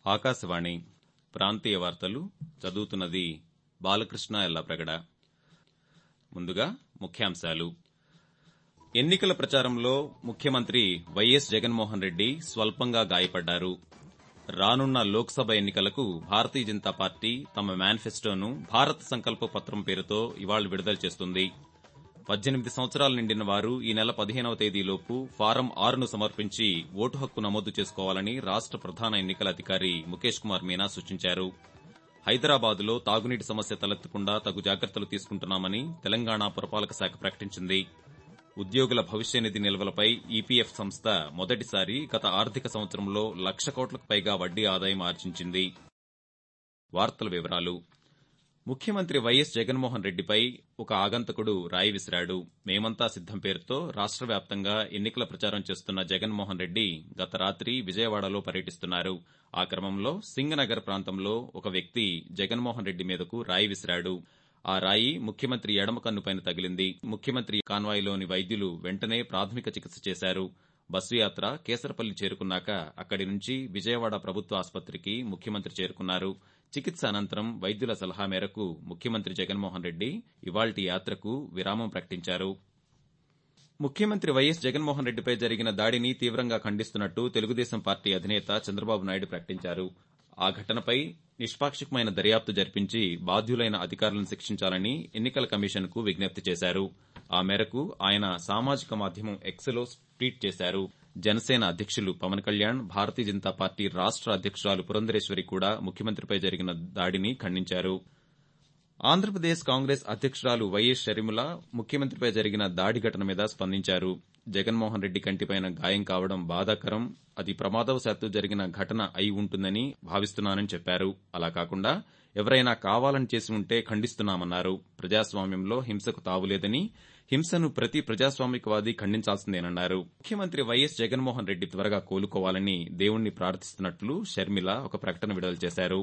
ఆకాశవాణి ప్రాంతీయ వార్తలు చదువుతున్నది బాలకృష్ణ ఎల్లప్రగడ ముందుగా ముఖ్యాంశాలు ఎన్నికల ప్రచారంలో ముఖ్యమంత్రి వైఎస్ జగన్మోహన్ రెడ్డి స్వల్పంగా గాయపడ్డారు రానున్న లోక్సభ ఎన్నికలకు భారతీయ జనతా పార్టీ తమ మేనిఫెస్టోను భారత్ సంకల్ప పత్రం పేరుతో ఇవాళ విడుదల చేస్తుంది పద్దెనిమిది సంవత్సరాలు నిండిన వారు ఈ నెల పదిహేనవ తేదీలోపు ఫారం ఆరును సమర్పించి ఓటు హక్కు నమోదు చేసుకోవాలని రాష్ట ప్రధాన ఎన్నికల అధికారి ముఖేష్ కుమార్ మీనా సూచించారు హైదరాబాద్లో తాగునీటి సమస్య తలెత్తకుండా తగు జాగ్రత్తలు తీసుకుంటున్నామని తెలంగాణ పురపాలక శాఖ ప్రకటించింది ఉద్యోగుల భవిష్య నిధి నిల్వలపై ఈపీఎఫ్ సంస్థ మొదటిసారి గత ఆర్థిక సంవత్సరంలో లక్ష కోట్లకు పైగా వడ్డీ ఆదాయం ఆర్జించింది వార్తల వివరాలు ముఖ్యమంత్రి వైఎస్ జగన్మోహన్ రెడ్డిపై ఒక ఆగంతకుడు రాయి విసిరాడు మేమంతా సిద్దం పేరుతో రాష్ట వ్యాప్తంగా ఎన్నికల ప్రచారం చేస్తున్న జగన్మోహన్ రెడ్డి గత రాత్రి విజయవాడలో పర్యటిస్తున్నారు ఆ క్రమంలో సింగనగర్ ప్రాంతంలో ఒక వ్యక్తి జగన్మోహన్ రెడ్డి మీదకు రాయి విసిరాడు ఆ రాయి ముఖ్యమంత్రి ఎడమ కన్నుపైన తగిలింది ముఖ్యమంత్రి కాన్వాయ్లోని వైద్యులు వెంటనే ప్రాథమిక చికిత్స చేశారు బస్సు యాత్ర కేసరపల్లి చేరుకున్నాక అక్కడి నుంచి విజయవాడ ప్రభుత్వ ఆసుపత్రికి ముఖ్యమంత్రి చేరుకున్నారు చికిత్స అనంతరం వైద్యుల సలహా మేరకు ముఖ్యమంత్రి జగన్మోహన్ రెడ్డి ఇవాల్టి యాత్రకు విరామం ప్రకటించారు ముఖ్యమంత్రి వైఎస్ జగన్మోహన్ రెడ్డిపై జరిగిన దాడిని తీవ్రంగా ఖండిస్తున్నట్టు తెలుగుదేశం పార్టీ అధినేత చంద్రబాబు నాయుడు ప్రకటించారు ఆ ఘటనపై నిష్పాక్షికమైన దర్యాప్తు జరిపించి బాధ్యులైన అధికారులను శిక్షించాలని ఎన్నికల కమిషన్ కు విజ్ఞప్తి చేశారు ఆ మేరకు ఆయన సామాజిక మాధ్యమం ఎక్స్లో ట్వీట్ చేశారు జనసేన అధ్యకులు పవన్ కళ్యాణ్ భారతీయ జనతా పార్టీ రాష్ట అధ్యకురాలు పురంధరేశ్వరి కూడా ముఖ్యమంత్రిపై జరిగిన దాడిని ఖండించారు ఆంధ్రప్రదేశ్ కాంగ్రెస్ అధ్యకురాలు వైఎస్ షర్మిల ముఖ్యమంత్రిపై జరిగిన దాడి ఘటన మీద స్పందించారు జగన్మోహన్ రెడ్డి కంటిపైన గాయం కావడం బాధాకరం అది ప్రమాదవశాత్తు జరిగిన ఘటన అయి ఉంటుందని భావిస్తున్నానని చెప్పారు అలా కాకుండా ఎవరైనా కావాలని చేసి ఉంటే ఖండిస్తున్నామన్నారు ప్రజాస్వామ్యంలో హింసకు తావులేదని హింసను ప్రతి ప్రజాస్వామికవాది ఖండించాల్సిందేనన్నారు ముఖ్యమంత్రి వైఎస్ జగన్మోహన్ రెడ్డి త్వరగా కోలుకోవాలని దేవుణ్ణి ప్రార్థిస్తున్నట్లు షర్మిల ఒక ప్రకటన విడుదల చేశారు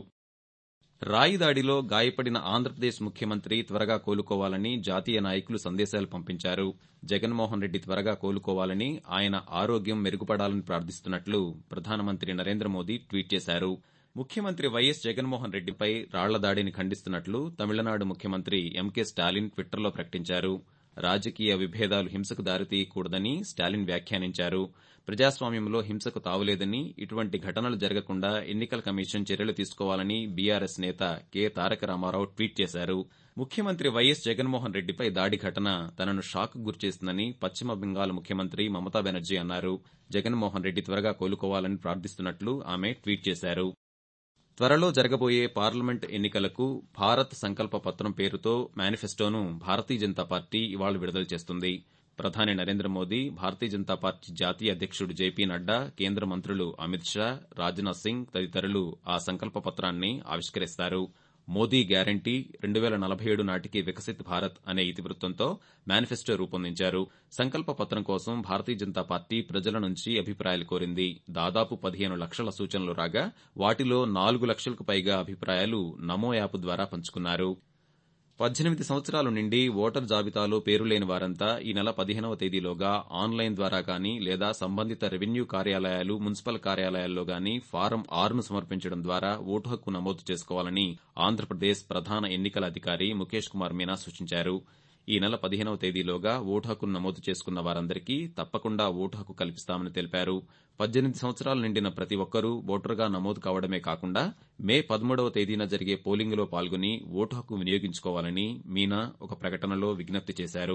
రాయి దాడిలో గాయపడిన ఆంధ్రప్రదేశ్ ముఖ్యమంత్రి త్వరగా కోలుకోవాలని జాతీయ నాయకులు సందేశాలు పంపించారు జగన్మోహన్ రెడ్డి త్వరగా కోలుకోవాలని ఆయన ఆరోగ్యం మెరుగుపడాలని ప్రార్థిస్తున్నట్లు ప్రధానమంత్రి నరేంద్ర మోదీ ట్వీట్ చేశారు ముఖ్యమంత్రి వైఎస్ జగన్మోహన్ రెడ్డిపై రాళ్ల దాడిని ఖండిస్తున్నట్లు తమిళనాడు ముఖ్యమంత్రి ఎంకే స్టాలిన్ ట్విట్టర్లో ప్రకటించారు రాజకీయ విభేదాలు హింసకు దారితీయకూడదని స్టాలిన్ వ్యాఖ్యానించారు ప్రజాస్వామ్యంలో హింసకు తావులేదని ఇటువంటి ఘటనలు జరగకుండా ఎన్నికల కమిషన్ చర్యలు తీసుకోవాలని బీఆర్ఎస్ నేత కె తారక రామారావు ట్వీట్ చేశారు ముఖ్యమంత్రి వైఎస్ జగన్మోహన్ రెడ్డిపై దాడి ఘటన తనను షాక్ గురిచేసిందని పశ్చిమ బెంగాల్ ముఖ్యమంత్రి మమతా బెనర్జీ అన్నారు జగన్మోహన్ రెడ్డి త్వరగా కోలుకోవాలని ప్రార్థిస్తున్నట్లు ఆమె ట్వీట్ చేశారు త్వరలో జరగబోయే పార్లమెంట్ ఎన్నికలకు భారత్ సంకల్ప పత్రం పేరుతో మేనిఫెస్టోను భారతీయ జనతా పార్టీ ఇవాళ విడుదల చేస్తుంది ప్రధాని నరేంద్ర మోదీ భారతీయ జనతా పార్టీ జాతీయ అధ్యకుడు జేపీ నడ్డా కేంద్ర మంత్రులు అమిత్ షా రాజ్నాథ్ సింగ్ తదితరులు ఆ సంకల్ప పత్రాన్ని ఆవిష్కరిస్తారు మోదీ గ్యారంటీ రెండు వేల నలభై ఏడు నాటికి వికసిత్ భారత్ అనే ఇతివృత్తంతో మేనిఫెస్టో రూపొందించారు సంకల్ప పత్రం కోసం భారతీయ జనతా పార్టీ ప్రజల నుంచి అభిప్రాయాలు కోరింది దాదాపు పదిహేను లక్షల సూచనలు రాగా వాటిలో నాలుగు లక్షలకు పైగా అభిప్రాయాలు నమో యాప్ ద్వారా పంచుకున్నారు పద్దెనిమిది సంవత్సరాలు నిండి ఓటర్ జాబితాలో పేరు లేని వారంతా ఈ నెల పదిహేనవ తేదీలోగా ఆన్లైన్ ద్వారా గానీ లేదా సంబంధిత రెవెన్యూ కార్యాలయాలు మున్సిపల్ కార్యాలయాల్లో గానీ ఫారం ఆరును సమర్పించడం ద్వారా ఓటు హక్కు నమోదు చేసుకోవాలని ఆంధ్రప్రదేశ్ ప్రధాన ఎన్నికల అధికారి ముఖేష్ కుమార్ మీనా సూచించారు ఈ నెల పదిహేనవ తేదీలోగా ఓటు హక్కును నమోదు చేసుకున్న వారందరికీ తప్పకుండా ఓటు హక్కు కల్పిస్తామని తెలిపారు పద్దెనిమిది సంవత్సరాలు నిండిన ప్రతి ఒక్కరూ ఓటరుగా నమోదు కావడమే కాకుండా మే పదమూడవ తేదీన జరిగే పోలింగులో పాల్గొని ఓటు హక్కు వినియోగించుకోవాలని మీనా ఒక ప్రకటనలో విజ్ఞప్తి చేశారు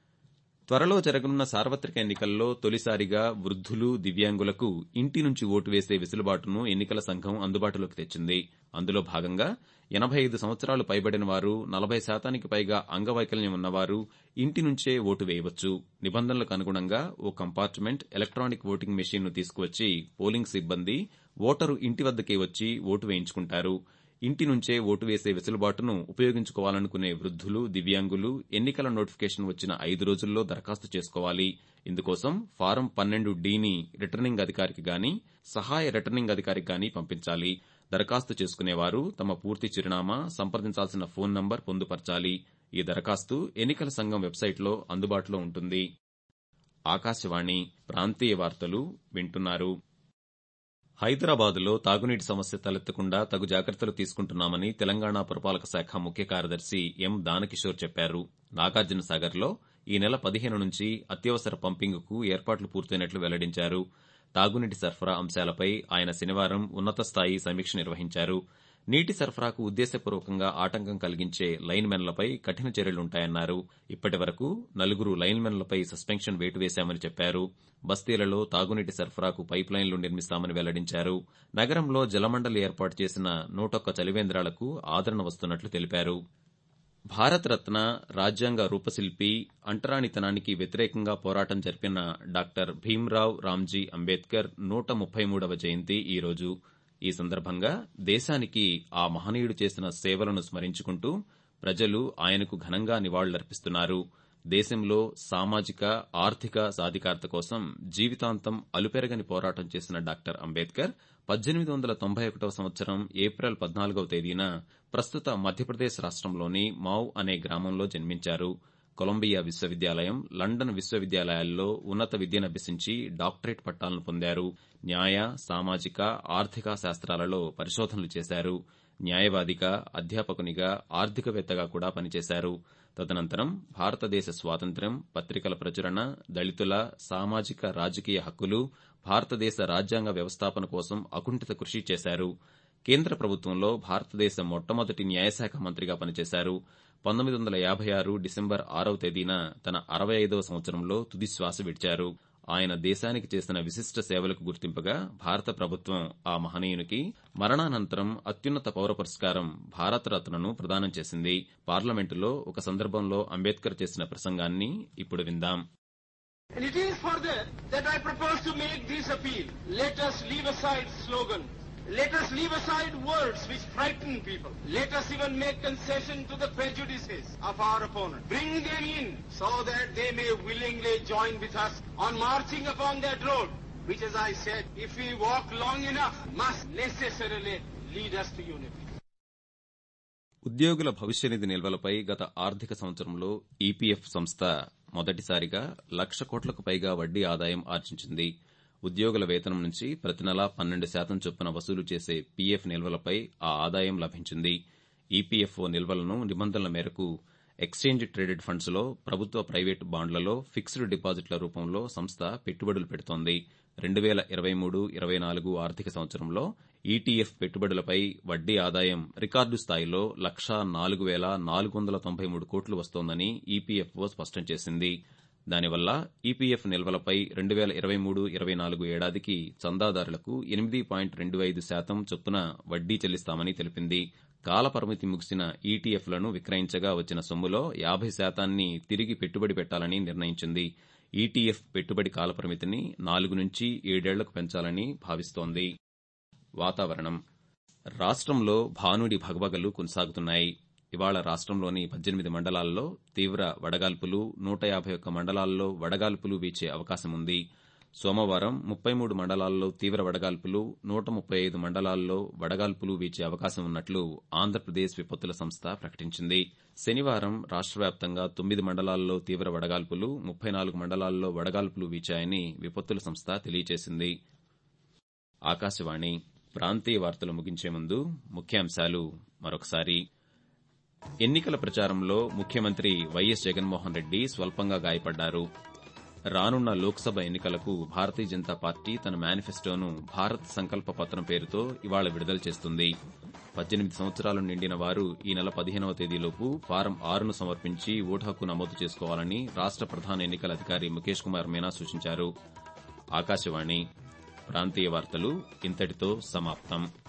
త్వరలో జరగనున్న సార్వత్రిక ఎన్నికల్లో తొలిసారిగా వృద్దులు దివ్యాంగులకు ఇంటి నుంచి ఓటు వేసే వెసులుబాటును ఎన్నికల సంఘం అందుబాటులోకి తెచ్చింది అందులో భాగంగా ఎనబై ఐదు సంవత్సరాలు పైబడిన వారు నలభై శాతానికి పైగా అంగవైకల్యం ఉన్నవారు ఇంటి నుంచే ఓటు వేయవచ్చు నిబంధనలకు అనుగుణంగా ఓ కంపార్ట్మెంట్ ఎలక్ట్రానిక్ ఓటింగ్ మెషీన్ను తీసుకువచ్చి పోలింగ్ సిబ్బంది ఓటరు ఇంటి వద్దకే వచ్చి ఓటు వేయించుకుంటారు ఇంటి నుంచే ఓటు వేసే వెసులుబాటును ఉపయోగించుకోవాలనుకునే వృద్దులు దివ్యాంగులు ఎన్నికల నోటిఫికేషన్ వచ్చిన ఐదు రోజుల్లో దరఖాస్తు చేసుకోవాలి ఇందుకోసం ఫారం పన్నెండు డీని రిటర్నింగ్ అధికారికి గాని సహాయ రిటర్నింగ్ అధికారికి గాని పంపించాలి దరఖాస్తు చేసుకునేవారు తమ పూర్తి చిరునామా సంప్రదించాల్సిన ఫోన్ నంబర్ పొందుపరచాలి ఈ దరఖాస్తు ఎన్నికల సంఘం వెబ్సైట్లో అందుబాటులో ఉంటుంది ఆకాశవాణి ప్రాంతీయ వార్తలు వింటున్నారు హైదరాబాద్లో తాగునీటి సమస్య తలెత్తకుండా తగు జాగ్రత్తలు తీసుకుంటున్నామని తెలంగాణ పురపాలక శాఖ ముఖ్య కార్యదర్శి ఎం దానకిషోర్ చెప్పారు నాగార్జున సాగర్లో ఈ నెల పదిహేను నుంచి అత్యవసర పంపింగ్కు ఏర్పాట్లు పూర్తయినట్లు వెల్లడించారు తాగునీటి సరఫరా అంశాలపై ఆయన శనివారం ఉన్నత స్థాయి సమీక్ష నిర్వహించారు నీటి సరఫరాకు ఉద్దేశపూర్వకంగా ఆటంకం కలిగించే లైన్మెన్లపై కఠిన చర్యలుంటాయన్నారు ఇప్పటి వరకు నలుగురు లైన్మెన్లపై సస్పెన్షన్ వేటు వేశామని చెప్పారు బస్తీలలో తాగునీటి సరఫరాకు పైప్ లైన్లు నిర్మిస్తామని వెల్లడించారు నగరంలో జలమండలి ఏర్పాటు చేసిన నూటొక్క చలివేంద్రాలకు ఆదరణ వస్తున్నట్లు తెలిపారు భారతరత్న రాజ్యాంగ రూపశిల్పి అంటరానితనానికి వ్యతిరేకంగా పోరాటం జరిపిన డాక్టర్ భీమ్రావ్ రామ్జీ అంబేద్కర్ నూట ముప్పై మూడవ జయంతి ఈ రోజు ఈ సందర్భంగా దేశానికి ఆ మహనీయుడు చేసిన సేవలను స్మరించుకుంటూ ప్రజలు ఆయనకు ఘనంగా నివాళులర్పిస్తున్నారు దేశంలో సామాజిక ఆర్థిక సాధికారత కోసం జీవితాంతం అలుపెరగని పోరాటం చేసిన డాక్టర్ అంబేద్కర్ పద్దెనిమిది వందల తొంభై ఒకటవ సంవత్సరం ఏప్రిల్ పద్నాలుగవ తేదీన ప్రస్తుత మధ్యప్రదేశ్ రాష్టంలోని మావ్ అనే గ్రామంలో జన్మించారు కొలంబియా విశ్వవిద్యాలయం లండన్ విశ్వవిద్యాలయాల్లో ఉన్నత విద్యనభ్యసించి డాక్టరేట్ పట్టాలను పొందారు న్యాయ సామాజిక ఆర్థిక శాస్త్రాలలో పరిశోధనలు చేశారు న్యాయవాదిగా అధ్యాపకునిగా ఆర్థికవేత్తగా కూడా పనిచేశారు తదనంతరం భారతదేశ స్వాతంత్ర్యం పత్రికల ప్రచురణ దళితుల సామాజిక రాజకీయ హక్కులు భారతదేశ రాజ్యాంగ వ్యవస్థాపన కోసం అకుంఠిత కృషి చేశారు కేంద్ర ప్రభుత్వంలో భారతదేశ మొట్టమొదటి న్యాయశాఖ మంత్రిగా పనిచేశారు పంతొమ్మిది వందల యాభై ఆరు డిసెంబర్ ఆరవ తేదీన తన అరవై ఐదవ సంవత్సరంలో తుది శ్వాస విడిచారు ఆయన దేశానికి చేసిన విశిష్ట సేవలకు గుర్తింపుగా భారత ప్రభుత్వం ఆ మహనీయునికి మరణానంతరం అత్యున్నత పౌర పురస్కారం భారతరత్నను ప్రదానం చేసింది పార్లమెంటులో ఒక సందర్భంలో అంబేద్కర్ చేసిన ప్రసంగాన్ని ఇప్పుడు విందాం And it is for that that I propose to make this appeal. Let us leave aside slogans. Let us leave aside words which frighten people. Let us even make concession to the prejudices of our opponent. Bring them in so that they may willingly join with us on marching upon that road, which as I said, if we walk long enough, must necessarily lead us to unity. ఉద్యోగుల భవిష్య నిధి నిల్వలపై గత ఆర్థిక సంవత్సరంలో EPF సంస్థ మొదటిసారిగా లక్ష కోట్లకు పైగా వడ్డీ ఆదాయం ఆర్జించింది ఉద్యోగుల వేతనం నుంచి ప్రతి నెలా పన్నెండు శాతం చొప్పున వసూలు చేసే పీఎఫ్ నిల్వలపై ఆ ఆదాయం లభించింది ఈపీఎఫ్ఓ నిల్వలను నిబంధనల మేరకు ఎక్స్చేంజ్ ట్రేడెడ్ ఫండ్స్లో ప్రభుత్వ ప్రైవేటు బాండ్లలో ఫిక్స్డ్ డిపాజిట్ల రూపంలో సంస్థ పెట్టుబడులు పెడుతోంది రెండు వేల ఇరవై మూడు ఇరవై నాలుగు ఆర్థిక సంవత్సరంలో ఈటీఎఫ్ పెట్టుబడులపై వడ్డీ ఆదాయం రికార్డు స్థాయిలో లక్షా నాలుగు వేల నాలుగు వందల తొంభై మూడు కోట్లు వస్తోందని ఈపీఎఫ్ఓ స్పష్టం చేసింది దానివల్ల ఈపీఎఫ్ నిల్వలపై రెండు వేల ఇరవై మూడు ఇరవై నాలుగు ఏడాదికి చందాదారులకు ఎనిమిది పాయింట్ రెండు ఐదు శాతం చొప్పున వడ్డీ చెల్లిస్తామని తెలిపింది కాలపరిమితి ముగిసిన ఈటీఎఫ్లను విక్రయించగా వచ్చిన సొమ్ములో యాభై శాతాన్ని తిరిగి పెట్టుబడి పెట్టాలని నిర్ణయించింది ఈటీఎఫ్ పెట్టుబడి కాలపరిమితిని నాలుగు నుంచి ఏడేళ్లకు పెంచాలని భావిస్తోంది వాతావరణం రాష్ట్రంలో భానుడి భగభగలు కొనసాగుతున్నాయి ఇవాళ రాష్ట్రంలోని పద్దెనిమిది మండలాల్లో తీవ్ర వడగాల్పులు నూట యాభై ఒక్క మండలాల్లో వడగాల్పులు వీచే అవకాశం ఉంది సోమవారం ముప్పై మూడు మండలాల్లో తీవ్ర వడగాల్పులు నూట ముప్పై ఐదు మండలాల్లో వడగాల్పులు వీచే అవకాశం ఉన్నట్లు ఆంధ్రప్రదేశ్ విపత్తుల సంస్థ ప్రకటించింది శనివారం రాష్ట్ర వ్యాప్తంగా తొమ్మిది మండలాల్లో తీవ్ర వడగాల్పులు ముప్పై నాలుగు మండలాల్లో వడగాల్పులు వీచాయని విపత్తుల సంస్థ తెలియజేసింది ఆకాశవాణి ప్రాంతీయ వార్తలు ముగించే ముందు ముఖ్యాంశాలు మరొకసారి ఎన్నికల ప్రచారంలో ముఖ్యమంత్రి వైఎస్ జగన్మోహన్ రెడ్డి స్వల్పంగా గాయపడ్డారు రానున్న లోక్సభ ఎన్నికలకు భారతీయ జనతా పార్టీ తన మేనిఫెస్టోను భారత్ సంకల్ప పత్రం పేరుతో ఇవాళ విడుదల చేస్తుంది పద్దెనిమిది సంవత్సరాలు నిండిన వారు ఈ నెల పదిహేనవ తేదీలోపు ఫారం ఆరును సమర్పించి ఓటు హక్కు నమోదు చేసుకోవాలని రాష్ట ప్రధాన ఎన్నికల అధికారి ముఖేష్ కుమార్ మీనా సూచించారు ఆకాశవాణి ప్రాంతీయ వార్తలు ఇంతటితో సమాప్తం